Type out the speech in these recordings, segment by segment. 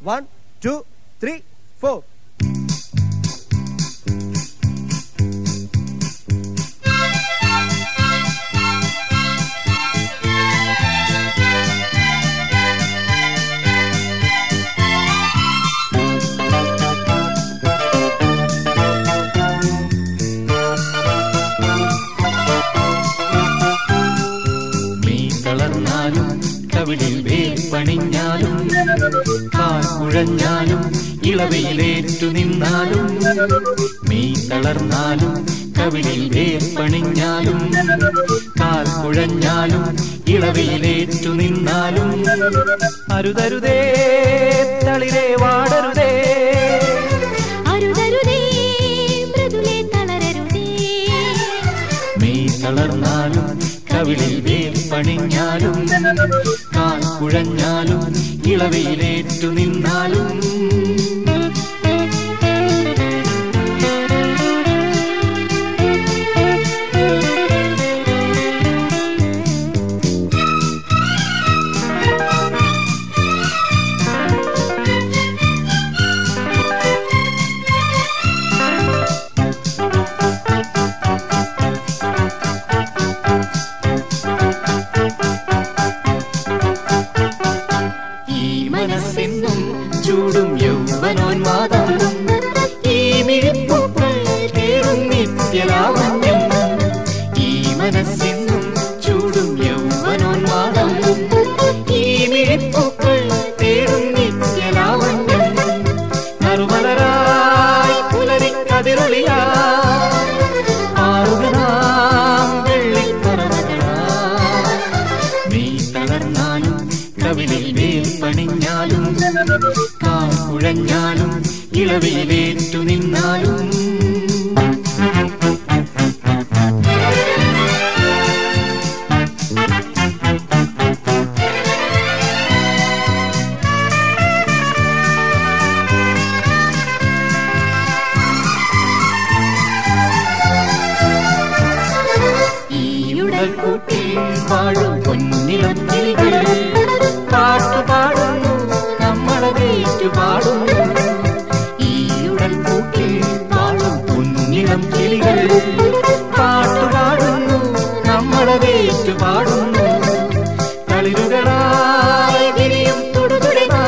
one two three four നീ തളർന്നാലും കവിളിൽ വേൽ പണിഞ്ഞാലും കാൽ കുഴഞ്ഞാലും ഇളവയിലേറ്റു നിന്നാലും നീ തളർന്നാലും കവിളിൽ വേൽ പണിഞ്ഞാലും കാൽ കുഴഞ്ഞാലും ഇളവയിലേറ്റു നിന്നാലും അരുതരുതേ തളിരേ വാടരുതേ അരുതരുതേ മൃദുലേ തളരരുതേ നീ തളർന്നാലും കവിളിൽ വേൽ പണിഞ്ഞാലും കാൽ കുഴഞ്ഞാലും ഇളവയിലേറ്റു നിന്നാലും ഈ മനസ്സെന്നും ചൂടും യൗവനോന്മാദം ഈ മിഴിപ്പൂക്കൾ കേറും നിത്യലാവണ്യം ഈ മനസ്സെന്നും ചൂടും യൗവനോന്മാദം ഈ മിഴിപ്പൂക്കൾ തേടും നിത്യലാവണ്യം നറുമലരായി പുലരിക്കതിരൊളിയാ ആറുകനാം വെള്ളിക്കറവകളാ നീ തളർന്നാലും കവിളിൽ വേൽ പണിഞ്ഞാലും കാൽ കുഴഞ്ഞാലും ഇളവിലേറ്റു നിന്നാലും ഈ ഉടൽ കൂട്ടിൽ വാഴും പൊന്നിളം കിളികൾ പാട്ടു പാടുന്നു നമ്മളതേറ്റു പാടുന്നു ഈ ഉടൽ കൂട്ടിൽ വാഴും പൊന്നിളം കിളികൾ പാട്ടു പാടുന്നു നമ്മളതേറ്റു പാടുന്നു തളിരുകളായി വിരിയും തൊടുതുടങ്ങാ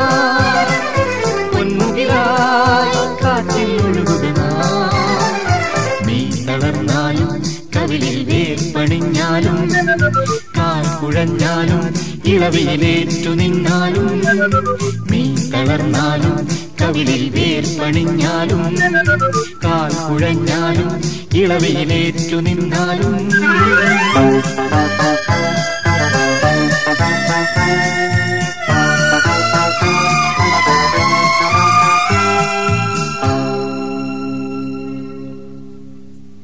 പൊന്മുകിലായി കാറ്റിൽ ഒഴുകുക നീ തളർന്നാലും കവിളിൽ വേൽ പണിഞ്ഞാലും കാൽ കുഴഞ്ഞാലും ഇളവിയിലേറ്റു നിന്നാലും നീ തളർന്നാലും കവിളിൽ വേൽ പണിഞ്ഞാലും കാൽ കുഴഞ്ഞാലും ഇളവിയിലേറ്റു നിന്നാലും